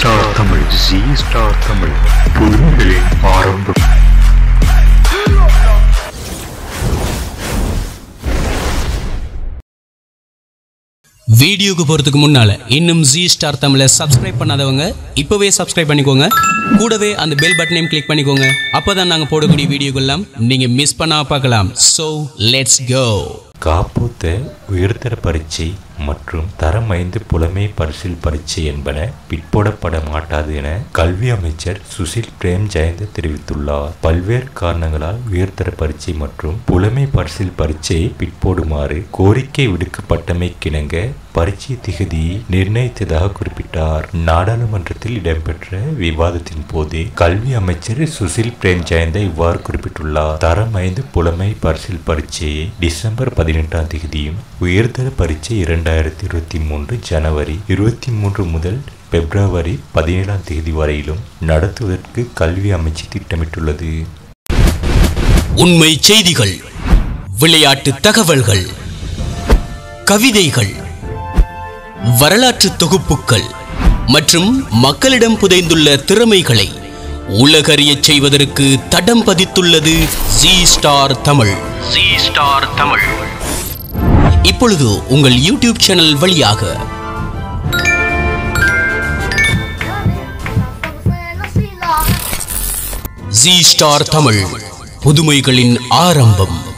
star Tamil G star Tamil புதுமைகளின் ஆரம்பம் வீடியோக்கு போகிறதுக்கு முன்னால் இன்னும் ஜி ஸ்டார் தமிழை சப்ஸ்கிரைப் பண்ணாதவங்க இப்போவே சப்ஸ்கிரைப் பண்ணிக்கோங்க கூடவே அந்த பெல் பட்டனையும் கிளிக் பண்ணிக்கோங்க அப்போ தான் நாங்கள் போடக்கூடிய வீடியோக்கெல்லாம் நீங்கள் மிஸ் பண்ணாம பார்க்கலாம் ஸோ லெட்ஸ் கோ காப்போத்த உயர்தர பரீட்சை மற்றும் தரம் ஐந்து புலமை பரிசில் பரீட்சை என்பன பிற்போடப்பட மாட்டாது என கல்வி அமைச்சர் சுசில் பிரேம் ஜெயந்த தெரிவித்துள்ளார் பல்வேறு காரணங்களால் உயர்தர பரீட்சை மற்றும் புலமை பரிசில் பரீட்சையை பிற்போடுமாறு கோரிக்கை விடுக்கப்பட்டமைக்கிணங்க பரீட்சை திகதியை நிர்ணயித்ததாக குறிப்பிட்டார் நாடாளுமன்றத்தில் இடம்பெற்ற விவாதத்தின் போது கல்வி அமைச்சர் சுசில் பிரேம் ஜெயந்த இவ்வாறு குறிப்பிட்டுள்ளார் தரம் ஐந்து புலமை பரிசில் பரீட்சையை டிசம்பர் பதினெட்டாம் தேதியும் உயர்தர பரீட்சை இரண்டாயிரத்தி இருபத்தி மூன்று ஜனவரி இருபத்தி மூன்று முதல் பிப்ரவரி பதினேழாம் தேதி வரையிலும் நடத்துவதற்கு கல்வி அமைச்சு திட்டமிட்டுள்ளது உண்மை செய்திகள் விளையாட்டு தகவல்கள் கவிதைகள் வரலாற்று தொகுப்புகள் மற்றும் மக்களிடம் புதைந்துள்ள திறமைகளை உலகறியச் செய்வதற்கு தடம் பதித்துள்ளது G star Tamil G star Tamil இப்பொழுது உங்கள் யூடியூப் சேனல் வழியாக ஜி ஸ்டார் தமிழ் புதுமைகளின் ஆரம்பம்